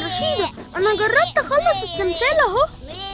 رشيدة أنا جربت أخلص التمثال أهو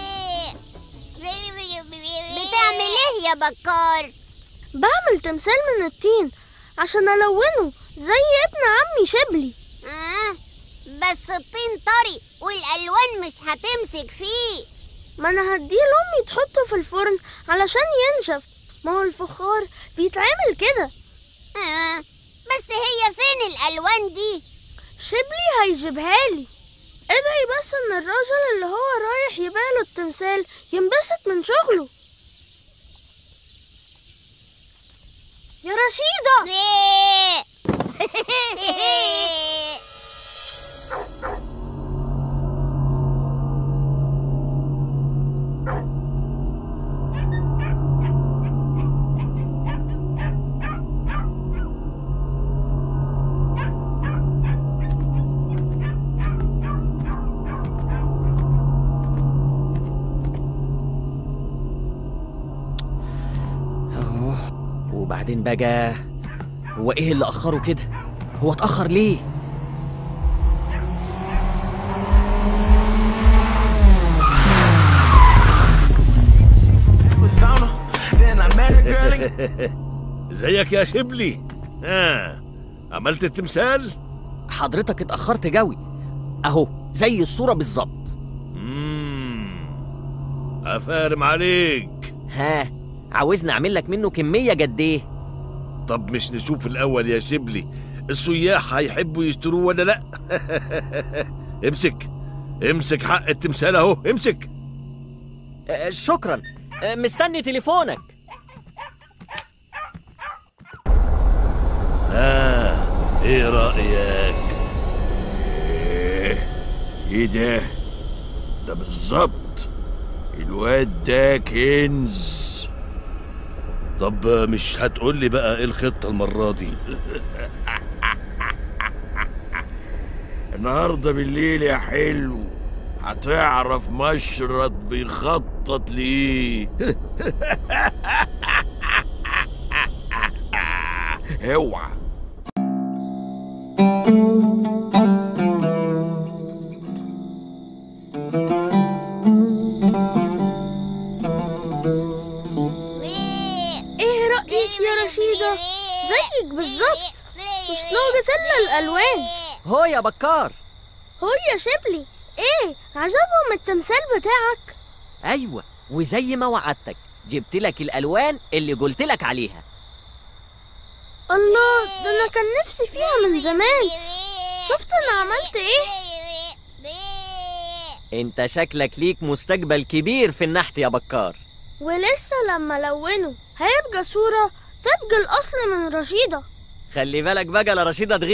بتعمل ايه يا بكار بعمل تمثال من الطين عشان ألونه زي ابن عمي شبلي آه. بس الطين طري والالوان مش هتمسك فيه ما أنا هديه لأمي تحطه في الفرن علشان ينشف ما هو الفخار بيتعمل كده آه. بس هي فين الالوان دي شبلي هيجيبها لي ادعي بس ان الراجل اللي هو رايح يبيع له التمثال ينبسط من شغله يا رشيدة أوه. وبعدين بقى هو ايه اللي اخره كده هو اتاخر ليه persona. Then I met a girl. ازيك يا شبلي ها عملت التمثال حضرتك اتاخرت جوي اهو زي الصوره بالظبط امم افارم عليك ها عاوزني اعمل لك منه كميه قد ايه طب مش نشوف الاول يا شبلي السياح هيحبوا يشتروه ولا لا امسك امسك حق التمثال اهو امسك آه شكرا آه مستني تليفونك ها ايه رايك ايه ده ده بالظبط الواد ده كنز طب مش هتقول لي بقى ايه الخطه المره دي النهارده بالليل يا حلو هتعرف مشرط بيخطط ليه اوعى ايه رأيك يا رشيدة زيك بالظبط مش ناقص الا الالوان هو يا بكار هو يا شبلي ايه عجبهم التمثال بتاعك ايوه وزي ما وعدتك جبت لك الالوان اللي قلت لك عليها الله ده انا كان نفسي فيها من زمان شفت انا عملت ايه انت شكلك ليك مستقبل كبير في النحت يا بكار ولسه لما لونه هيبقى صورة تبقى الأصل من رشيدة خلي بالك بقى لا رشيدة تغير